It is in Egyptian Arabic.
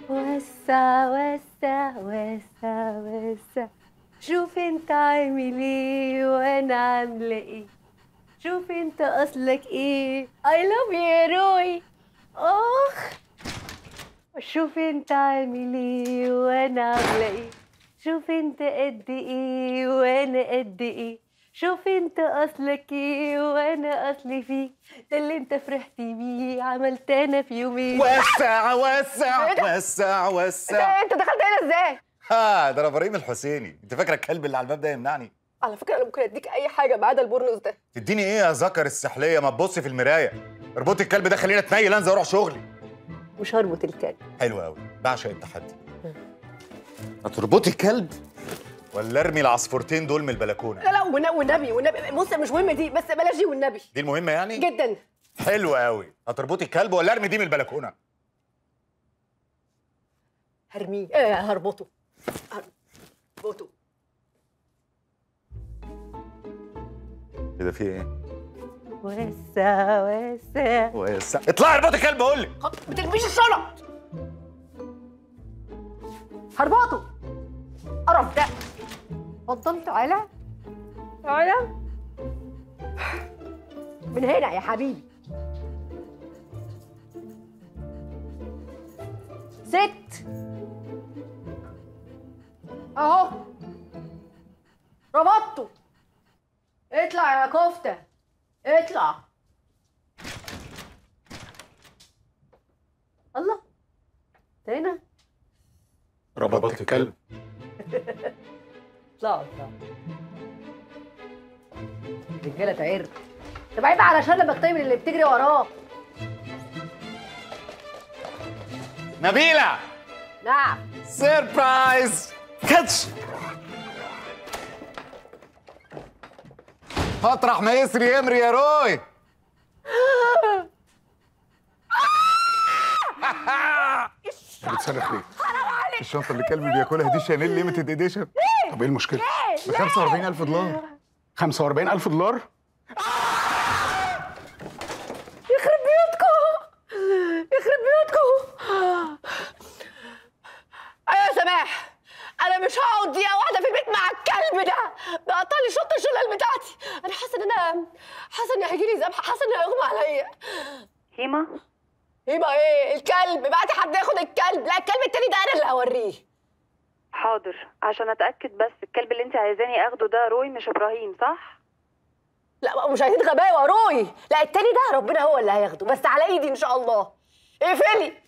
وسع وسع وسع وسع شوف انت عامل ايه وانا عامله ايه شوف انت اصلك ايه اي لاف يا روي اخ شوف انت عامل ايه وانا عامله ايه شوف انت قد ايه وانا قد ايه شوف انت اصلك ايه وانا اصلي فيه ده اللي انت فرحت بيه عملت انا في يومين وسع وسع وسع وسع انت دخلت هنا ازاي ها ده انا ابراهيم الحسيني انت فاكره الكلب اللي على الباب ده يمنعني على فكره انا ممكن اديك اي حاجه ما عدا البورنوس ده تديني ايه يا ذكر السحليه ما تبصي في المرايه اربطي الكلب ده خلينا اتنيل انزل اروح شغلي مش هربط الكلب حلو قوي بعشق التحدي هتربطي الكلب ولا ارمي العصفورتين دول من البلكونه لا لا والن- والنبي والنبي بص مش مهمه دي بس بلاش دي والنبي دي المهمه يعني جدا حلو قوي هتربطي الكلب ولا ارمي دي من البلكونه هرميه آه هربطه هربطه ايه ده في ايه وسع وسع وسع اطلعي اربطي الكلب اقول لك ما ترميش الشنط هربطه قرف ده اتفضل تعالى تعالى من هنا يا حبيبي ست اهو ربطته اطلع يا كفته اطلع الله ده هنا ربطت الكلب اطلعوا اطلعوا رجاله تعر طب عيب على شنبك طيب اللي بتجري وراه نبيله نعم سيربرايز كاتش مطرح ما يسري يمري يا روي بتصرخ ليه؟ الشنطة اللي الكلب بياكلها دي شانيل ليميتد اديشن طب ايه المشكلة؟ ب 45000 دولار 45000 دولار؟ يخرب بيوتكم يخرب بيوتكم ايوه يا سماح انا مش هقعد دقيقه واحده في البيت مع الكلب ده ده قطع لي شنطه الشلال بتاعتي انا حاسه ان انا حاسه ان هيجي لي ذبح حاسه ان هيغمى عليا هيما يبقى ايه الكلب بعت حد ياخد الكلب لا الكلب التاني ده انا اللي هوريه حاضر عشان اتاكد بس الكلب اللي انت عايزاني اخده ده روي مش ابراهيم صح لا مش عايزين غباوه روي لا التاني ده ربنا هو اللي هياخده بس على ايدي ان شاء الله اقفلي